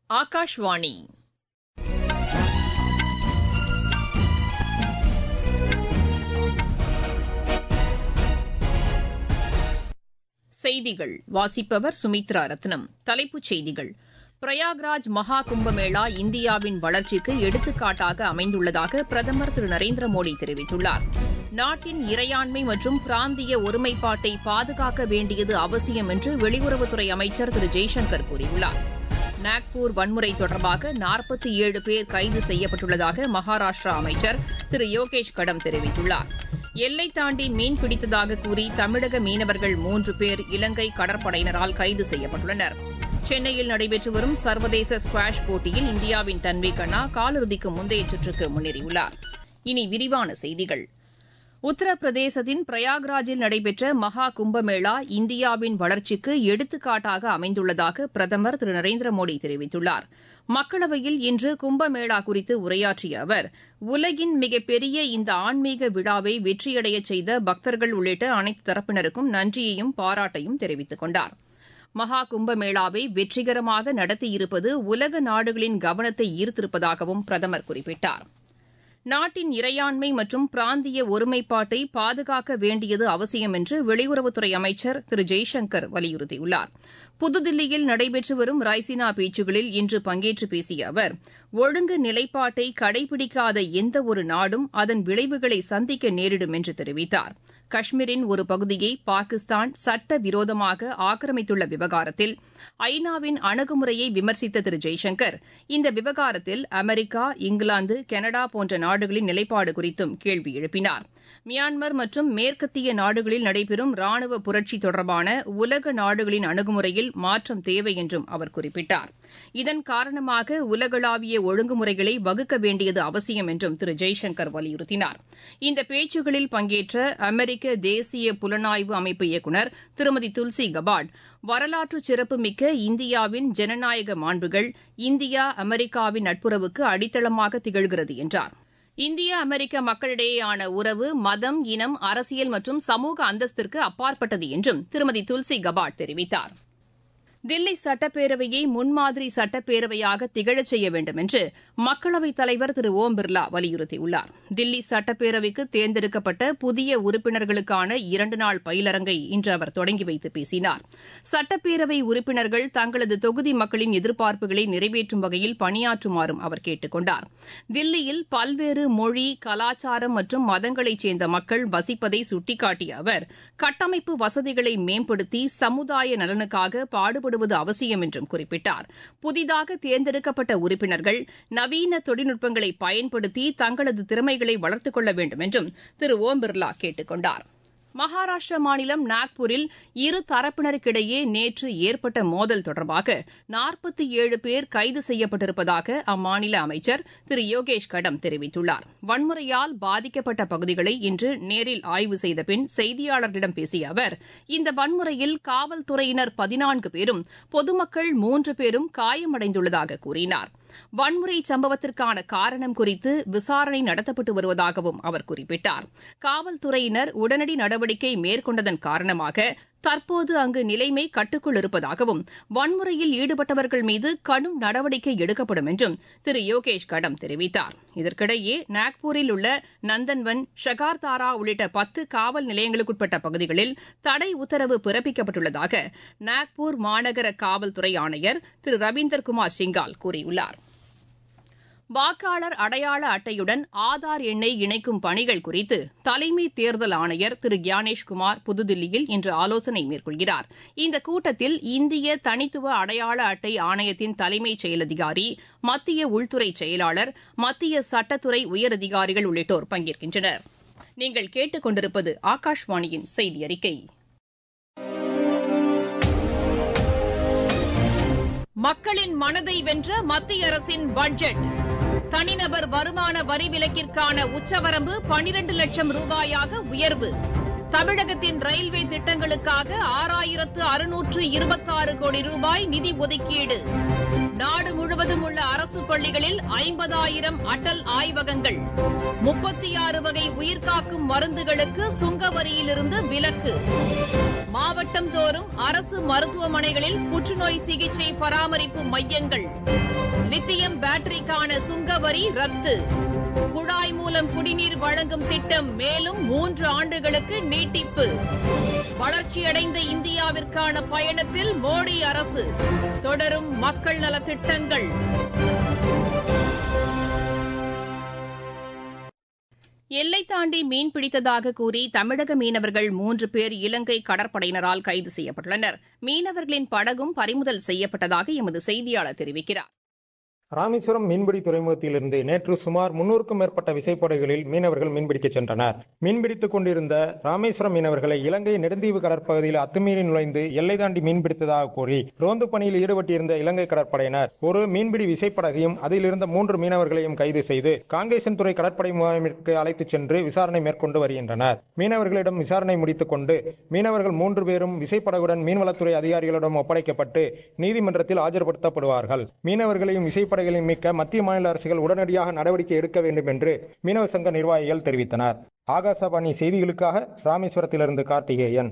ஆகாஷ்வாணி செய்திகள் வாசிப்பவர் சுமித்ரா ரத்னம் தலைப்புச் செய்திகள் பிரயாக்ராஜ் மகா கும்பமேளா இந்தியாவின் வளர்ச்சிக்கு எடுத்துக்காட்டாக அமைந்துள்ளதாக பிரதமர் திரு நரேந்திர மோடி தெரிவித்துள்ளார் நாட்டின் இறையாண்மை மற்றும் பிராந்திய ஒருமைப்பாட்டை பாதுகாக்க வேண்டியது அவசியம் என்று வெளியுறவுத்துறை அமைச்சர் திரு ஜெய்சங்கர் கூறியுள்ளார் நாக்பூர் வன்முறை தொடர்பாக நாற்பத்தி ஏழு பேர் கைது செய்யப்பட்டுள்ளதாக மகாராஷ்டிரா அமைச்சர் திரு யோகேஷ் கடம் தெரிவித்துள்ளார் எல்லை தாண்டி மீன் பிடித்ததாக கூறி தமிழக மீனவர்கள் மூன்று பேர் இலங்கை கடற்படையினரால் கைது செய்யப்பட்டுள்ளனர் சென்னையில் நடைபெற்று வரும் சர்வதேச ஸ்குவாஷ் போட்டியில் இந்தியாவின் தன்வி கண்ணா காலிறுதிக்கு முந்தைய சுற்றுக்கு முன்னேறியுள்ளார் இனி விரிவான செய்திகள் உத்தரப்பிரதேசத்தின் பிரயாக்ராஜில் நடைபெற்ற மகா கும்பமேளா இந்தியாவின் வளர்ச்சிக்கு எடுத்துக்காட்டாக அமைந்துள்ளதாக பிரதமர் திரு நரேந்திர மோடி தெரிவித்துள்ளார் மக்களவையில் இன்று கும்பமேளா குறித்து உரையாற்றிய அவர் உலகின் மிகப்பெரிய இந்த ஆன்மீக விழாவை வெற்றியடையச் செய்த பக்தர்கள் உள்ளிட்ட அனைத்து தரப்பினருக்கும் நன்றியையும் பாராட்டையும் தெரிவித்துக் கொண்டார் மகா கும்பமேளாவை வெற்றிகரமாக நடத்தியிருப்பது உலக நாடுகளின் கவனத்தை ஈர்த்திருப்பதாகவும் பிரதமர் குறிப்பிட்டார் நாட்டின் இறையாண்மை மற்றும் பிராந்திய ஒருமைப்பாட்டை பாதுகாக்க வேண்டியது அவசியம் என்று வெளியுறவுத்துறை அமைச்சர் திரு ஜெய்சங்கர் வலியுறுத்தியுள்ளார் புதுதில்லியில் நடைபெற்று வரும் ரைசினா பேச்சுகளில் இன்று பங்கேற்று பேசிய அவர் ஒழுங்கு நிலைப்பாட்டை கடைபிடிக்காத எந்தவொரு நாடும் அதன் விளைவுகளை சந்திக்க நேரிடும் என்று தெரிவித்தார் காஷ்மீரின் ஒரு பகுதியை பாகிஸ்தான் சட்டவிரோதமாக ஆக்கிரமித்துள்ள விவகாரத்தில் ஐநாவின் அணுகுமுறையை விமர்சித்த திரு ஜெய்சங்கர் இந்த விவகாரத்தில் அமெரிக்கா இங்கிலாந்து கனடா போன்ற நாடுகளின் நிலைப்பாடு குறித்தும் கேள்வி எழுப்பினார் மியான்மர் மற்றும் மேற்கத்திய நாடுகளில் நடைபெறும் ராணுவ புரட்சி தொடர்பான உலக நாடுகளின் அணுகுமுறையில் மாற்றம் தேவை என்றும் அவர் குறிப்பிட்டார் இதன் காரணமாக உலகளாவிய ஒழுங்குமுறைகளை வகுக்க வேண்டியது அவசியம் என்றும் திரு ஜெய்சங்கர் வலியுறுத்தினார் இந்த பேச்சுகளில் பங்கேற்ற அமெரிக்க தேசிய புலனாய்வு அமைப்பு இயக்குநர் திருமதி துல்சி கபாட் வரலாற்று சிறப்புமிக்க இந்தியாவின் ஜனநாயக மாண்புகள் இந்தியா அமெரிக்காவின் நட்புறவுக்கு அடித்தளமாக திகழ்கிறது என்றார் இந்திய அமெரிக்க மக்களிடையேயான உறவு மதம் இனம் அரசியல் மற்றும் சமூக அந்தஸ்திற்கு அப்பாற்பட்டது என்றும் திருமதி துல்சி கபாட் தெரிவித்தார் தில்லி சட்டப்பேரவையை முன்மாதிரி சட்டப்பேரவையாக திகழச் செய்ய வேண்டும் என்று மக்களவைத் தலைவர் திரு ஓம் பிர்லா வலியுறுத்தியுள்ளார் தில்லி சட்டப்பேரவைக்கு தேர்ந்தெடுக்கப்பட்ட புதிய உறுப்பினர்களுக்கான இரண்டு நாள் பயிலரங்கை இன்று அவர் தொடங்கி வைத்து பேசினார் சட்டப்பேரவை உறுப்பினர்கள் தங்களது தொகுதி மக்களின் எதிர்பார்ப்புகளை நிறைவேற்றும் வகையில் பணியாற்றுமாறும் அவர் கேட்டுக் கொண்டார் தில்லியில் பல்வேறு மொழி கலாச்சாரம் மற்றும் மதங்களைச் சேர்ந்த மக்கள் வசிப்பதை சுட்டிக்காட்டிய அவர் கட்டமைப்பு வசதிகளை மேம்படுத்தி சமுதாய நலனுக்காக பாடுபடுவது அவசியம் என்றும் குறிப்பிட்டார் புதிதாக தேர்ந்தெடுக்கப்பட்ட உறுப்பினர்கள் நவீன தொழில்நுட்பங்களை பயன்படுத்தி தங்களது திறமைகளை வளர்த்துக் கொள்ள வேண்டும் என்றும் திரு ஓம் பிர்லா கேட்டுக் கொண்டார் மகாராஷ்டிரா மாநிலம் நாக்பூரில் இரு தரப்பினருக்கிடையே நேற்று ஏற்பட்ட மோதல் தொடர்பாக நாற்பத்தி ஏழு பேர் கைது செய்யப்பட்டிருப்பதாக அம்மாநில அமைச்சர் திரு யோகேஷ் கடம் தெரிவித்துள்ளார் வன்முறையால் பாதிக்கப்பட்ட பகுதிகளை இன்று நேரில் ஆய்வு செய்த பின் செய்தியாளர்களிடம் பேசிய அவர் இந்த வன்முறையில் காவல்துறையினர் பதினான்கு பேரும் பொதுமக்கள் மூன்று பேரும் காயமடைந்துள்ளதாக கூறினார் வன்முறை சம்பவத்திற்கான காரணம் குறித்து விசாரணை நடத்தப்பட்டு வருவதாகவும் அவர் குறிப்பிட்டார் காவல்துறையினர் உடனடி நடவடிக்கை மேற்கொண்டதன் காரணமாக தற்போது அங்கு நிலைமை கட்டுக்குள் இருப்பதாகவும் வன்முறையில் ஈடுபட்டவர்கள் மீது கடும் நடவடிக்கை எடுக்கப்படும் என்றும் திரு யோகேஷ் கடம் தெரிவித்தார் இதற்கிடையே நாக்பூரில் உள்ள நந்தன்வன் ஷகார்தாரா உள்ளிட்ட பத்து காவல் நிலையங்களுக்குட்பட்ட பகுதிகளில் தடை உத்தரவு பிறப்பிக்கப்பட்டுள்ளதாக நாக்பூர் மாநகர காவல்துறை ஆணையர் திரு ரவீந்தர்குமார் சிங்கால் கூறியுள்ளார் வாக்காளர் அடையாள அட்டையுடன் ஆதார் எண்ணை இணைக்கும் பணிகள் குறித்து தலைமை தேர்தல் ஆணையர் திரு கியானேஷ்குமார் புதுதில்லியில் இன்று ஆலோசனை மேற்கொள்கிறார் இந்த கூட்டத்தில் இந்திய தனித்துவ அடையாள அட்டை ஆணையத்தின் தலைமைச் செயலதிகாரி மத்திய உள்துறை செயலாளர் மத்திய சட்டத்துறை உயரதிகாரிகள் உள்ளிட்டோர் பங்கேற்கின்றனர் நீங்கள் கேட்டுக் கொண்டிருப்பது ஆகாஷ்வாணியின் செய்தி அறிக்கை மக்களின் மனதை வென்ற மத்திய அரசின் பட்ஜெட் தனிநபர் வருமான வரி விலக்கிற்கான உச்சவரம்பு பனிரண்டு லட்சம் ரூபாயாக உயர்வு தமிழகத்தின் ரயில்வே திட்டங்களுக்காக ஆறாயிரத்து அறுநூற்று இருபத்தாறு கோடி ரூபாய் நிதி ஒதுக்கீடு நாடு முழுவதும் உள்ள அரசு பள்ளிகளில் ஐம்பதாயிரம் அடல் ஆய்வகங்கள் முப்பத்தி ஆறு வகை உயிர்காக்கும் மருந்துகளுக்கு சுங்க வரியிலிருந்து விலக்கு மாவட்டம் தோறும் அரசு மருத்துவமனைகளில் புற்றுநோய் சிகிச்சை பராமரிப்பு மையங்கள் லித்தியம் பேட்டரிக்கான சுங்க வரி ரத்து குழாய் மூலம் குடிநீர் வழங்கும் திட்டம் மேலும் மூன்று ஆண்டுகளுக்கு நீட்டிப்பு வளர்ச்சியடைந்த இந்தியாவிற்கான பயணத்தில் மோடி அரசு தொடரும் மக்கள் நலத் திட்டங்கள் எல்லை தாண்டி மீன் பிடித்ததாக கூறி தமிழக மீனவர்கள் மூன்று பேர் இலங்கை கடற்படையினரால் கைது செய்யப்பட்டுள்ளனர் மீனவர்களின் படகும் பறிமுதல் செய்யப்பட்டதாக எமது செய்தியாளர் தெரிவிக்கிறார் ராமேஸ்வரம் மீன்பிடி துறைமுகத்திலிருந்து நேற்று சுமார் முன்னூறுக்கும் மேற்பட்ட விசைப்படகுகளில் மீனவர்கள் மீன்பிடிக்கச் சென்றனர் மீன்பிடித்துக் கொண்டிருந்த ராமேஸ்வரம் மீனவர்களை இலங்கை நெடுந்தீவு கடற்பகுதியில் அத்துமீறி நுழைந்து எல்லை தாண்டி மீன்பிடித்ததாக கூறி ரோந்து பணியில் ஈடுபட்டிருந்த இலங்கை கடற்படையினர் ஒரு மீன்பிடி விசைப்படகையும் அதில் இருந்த மூன்று மீனவர்களையும் கைது செய்து காங்கேசன்துறை கடற்படை முகாமிற்கு அழைத்துச் சென்று விசாரணை மேற்கொண்டு வருகின்றனர் மீனவர்களிடம் விசாரணை முடித்துக் கொண்டு மீனவர்கள் மூன்று பேரும் விசைப்படகுடன் மீன்வளத்துறை அதிகாரிகளிடம் ஒப்படைக்கப்பட்டு நீதிமன்றத்தில் ஆஜர்படுத்தப்படுவார்கள் மீனவர்களையும் விசைப்படகு படகுகளை மீட்க மத்திய மாநில அரசுகள் உடனடியாக நடவடிக்கை எடுக்க வேண்டும் என்று மீனவ சங்க நிர்வாகிகள் தெரிவித்தனர் ஆகாசவாணி செய்திகளுக்காக ராமேஸ்வரத்திலிருந்து கார்த்திகேயன்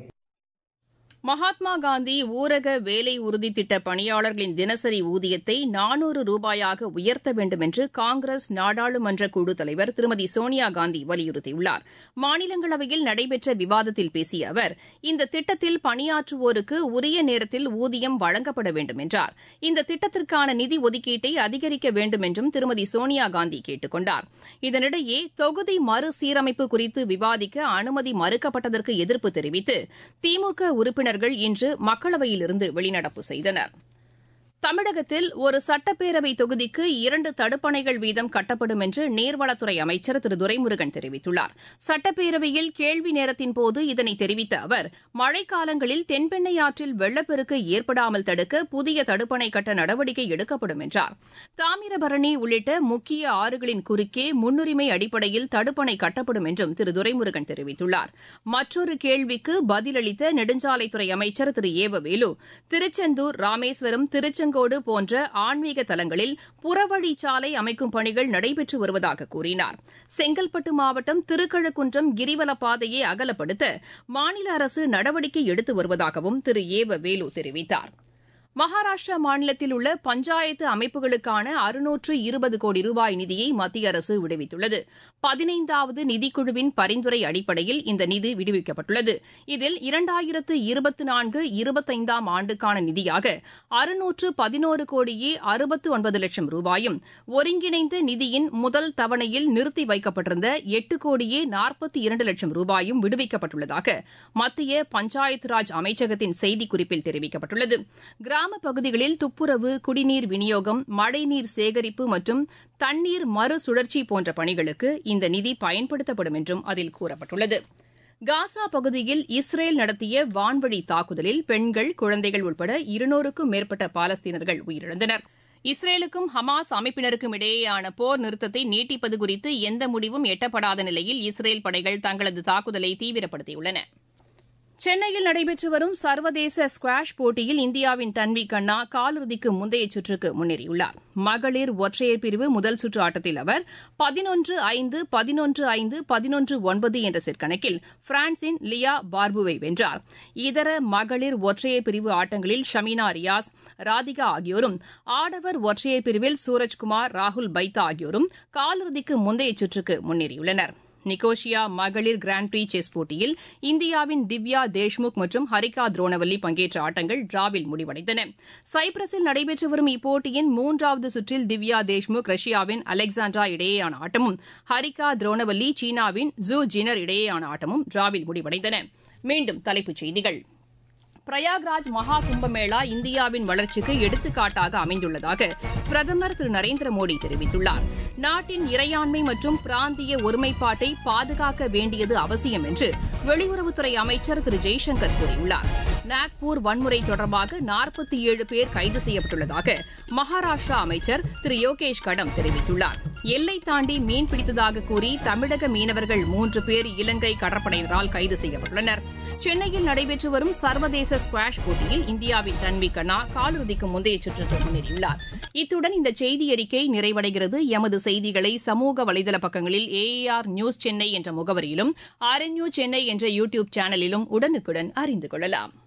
மகாத்மா காந்தி ஊரக வேலை உறுதி திட்ட பணியாளர்களின் தினசரி ஊதியத்தை நானூறு ரூபாயாக உயர்த்த வேண்டும் என்று காங்கிரஸ் நாடாளுமன்ற குழு தலைவர் திருமதி சோனியா காந்தி வலியுறுத்தியுள்ளார் மாநிலங்களவையில் நடைபெற்ற விவாதத்தில் பேசிய அவர் இந்த திட்டத்தில் பணியாற்றுவோருக்கு உரிய நேரத்தில் ஊதியம் வழங்கப்பட வேண்டும் என்றார் இந்த திட்டத்திற்கான நிதி ஒதுக்கீட்டை அதிகரிக்க வேண்டும் என்றும் திருமதி சோனியா காந்தி கேட்டுக் கொண்டார் இதனிடையே தொகுதி மறுசீரமைப்பு குறித்து விவாதிக்க அனுமதி மறுக்கப்பட்டதற்கு எதிர்ப்பு தெரிவித்து திமுக உறுப்பினர் உறுப்பினர்கள் இன்று மக்களவையிலிருந்து வெளிநடப்பு செய்தனர் தமிழகத்தில் ஒரு சட்டப்பேரவை தொகுதிக்கு இரண்டு தடுப்பணைகள் வீதம் கட்டப்படும் என்று நீர்வளத்துறை அமைச்சர் திரு துரைமுருகன் தெரிவித்துள்ளார் சட்டப்பேரவையில் கேள்வி நேரத்தின் போது இதனை தெரிவித்த அவர் மழைக்காலங்களில் தென்பெண்ணை ஆற்றில் வெள்ளப்பெருக்கு ஏற்படாமல் தடுக்க புதிய தடுப்பணை கட்ட நடவடிக்கை எடுக்கப்படும் என்றார் தாமிரபரணி உள்ளிட்ட முக்கிய ஆறுகளின் குறுக்கே முன்னுரிமை அடிப்படையில் தடுப்பணை கட்டப்படும் என்றும் திரு துரைமுருகன் தெரிவித்துள்ளார் மற்றொரு கேள்விக்கு பதிலளித்த நெடுஞ்சாலைத்துறை அமைச்சர் திரு ஏவவேலு திருச்செந்தூர் ராமேஸ்வரம் திருச்செங்கோடு திருச்செங்கோடு போன்ற ஆன்மீக தலங்களில் புறவழிச்சாலை அமைக்கும் பணிகள் நடைபெற்று வருவதாக கூறினார் செங்கல்பட்டு மாவட்டம் திருக்கழுக்குன்றம் கிரிவல பாதையை அகலப்படுத்த மாநில அரசு நடவடிக்கை எடுத்து வருவதாகவும் திரு ஏவ வேலு தெரிவித்தார் மகாராஷ்டிரா மாநிலத்தில் உள்ள பஞ்சாயத்து அமைப்புகளுக்கான அறுநூற்று இருபது கோடி ரூபாய் நிதியை மத்திய அரசு விடுவித்துள்ளது பதினைந்தாவது நிதிக்குழுவின் பரிந்துரை அடிப்படையில் இந்த நிதி விடுவிக்கப்பட்டுள்ளது இதில் இரண்டாயிரத்து இருபத்தி நான்கு இருபத்தைந்தாம் ஆண்டுக்கான நிதியாக அறுநூற்று பதினோரு கோடியே அறுபத்து ஒன்பது லட்சம் ரூபாயும் ஒருங்கிணைந்த நிதியின் முதல் தவணையில் நிறுத்தி வைக்கப்பட்டிருந்த எட்டு கோடியே நாற்பத்தி இரண்டு லட்சம் ரூபாயும் விடுவிக்கப்பட்டுள்ளதாக மத்திய பஞ்சாயத்து ராஜ் அமைச்சகத்தின் செய்திக்குறிப்பில் தெரிவிக்கப்பட்டுள்ளது கிராம பகுதிகளில் துப்புரவு குடிநீர் விநியோகம் மழைநீர் சேகரிப்பு மற்றும் தண்ணீர் மறுசுழற்சி போன்ற பணிகளுக்கு இந்த நிதி பயன்படுத்தப்படும் என்றும் அதில் கூறப்பட்டுள்ளது காசா பகுதியில் இஸ்ரேல் நடத்திய வான்வழி தாக்குதலில் பெண்கள் குழந்தைகள் உட்பட இருநூறுக்கும் மேற்பட்ட பாலஸ்தீனர்கள் உயிரிழந்தனர் இஸ்ரேலுக்கும் ஹமாஸ் அமைப்பினருக்கும் இடையேயான போர் நிறுத்தத்தை நீட்டிப்பது குறித்து எந்த முடிவும் எட்டப்படாத நிலையில் இஸ்ரேல் படைகள் தங்களது தாக்குதலை தீவிரப்படுத்தியுள்ளன சென்னையில் நடைபெற்று வரும் சர்வதேச ஸ்குவாஷ் போட்டியில் இந்தியாவின் தன்வி கண்ணா காலிறுதிக்கு முந்தைய சுற்றுக்கு முன்னேறியுள்ளார் மகளிர் ஒற்றையர் பிரிவு முதல் சுற்று ஆட்டத்தில் அவர் பதினொன்று ஐந்து பதினொன்று ஐந்து பதினொன்று ஒன்பது என்ற செட் கணக்கில் பிரான்சின் லியா பார்புவை வென்றார் இதர மகளிர் ஒற்றையர் பிரிவு ஆட்டங்களில் ஷமீனா ரியாஸ் ராதிகா ஆகியோரும் ஆடவர் ஒற்றையர் பிரிவில் சூரஜ்குமார் ராகுல் பைத்தா ஆகியோரும் காலிறுதிக்கு முந்தைய சுற்றுக்கு முன்னேறியுள்ளனா் நிகோஷியா மகளிர் கிராண்ட் பிரீ செஸ் போட்டியில் இந்தியாவின் திவ்யா தேஷ்முக் மற்றும் ஹரிகா துரோணவல்லி பங்கேற்ற ஆட்டங்கள் டிராவில் முடிவடைந்தன சைப்ரஸில் நடைபெற்று வரும் இப்போட்டியின் மூன்றாவது சுற்றில் திவ்யா தேஷ்முக் ரஷ்யாவின் அலெக்சாண்ட்ரா இடையேயான ஆட்டமும் ஹரிகா துரோணவல்லி சீனாவின் ஜூ ஜினர் இடையேயான ஆட்டமும் டிராவில் முடிவடைந்தன மீண்டும் தலைப்புச் செய்திகள் பிரயாக்ராஜ் மகா கும்பமேளா இந்தியாவின் வளர்ச்சிக்கு எடுத்துக்காட்டாக அமைந்துள்ளதாக பிரதமர் திரு நரேந்திர மோடி தெரிவித்துள்ளார் நாட்டின் இறையாண்மை மற்றும் பிராந்திய ஒருமைப்பாட்டை பாதுகாக்க வேண்டியது அவசியம் என்று வெளியுறவுத்துறை அமைச்சர் திரு ஜெய்சங்கர் கூறியுள்ளார் நாக்பூர் வன்முறை தொடர்பாக நாற்பத்தி ஏழு பேர் கைது செய்யப்பட்டுள்ளதாக மகாராஷ்டிரா அமைச்சர் திரு யோகேஷ் கடம் தெரிவித்துள்ளார் எல்லை தாண்டி மீன் பிடித்ததாக கூறி தமிழக மீனவர்கள் மூன்று பேர் இலங்கை கடற்படையினரால் கைது செய்யப்பட்டுள்ளனர் சென்னையில் நடைபெற்று வரும் சர்வதேச ஸ்குவாஷ் போட்டியில் இந்தியாவின் தன்வி கண்ணா காலிறுதிக்கு முந்தைய சுற்றுக்கு முன்னேறியுள்ளார் இத்துடன் இந்த செய்தி அறிக்கை நிறைவடைகிறது எமது செய்திகளை சமூக வலைதள பக்கங்களில் ஏஆர் நியூஸ் சென்னை என்ற முகவரியிலும் ஆர்என்யூ சென்னை என்ற யூ டியூப் சேனலிலும் உடனுக்குடன் அறிந்து கொள்ளலாம்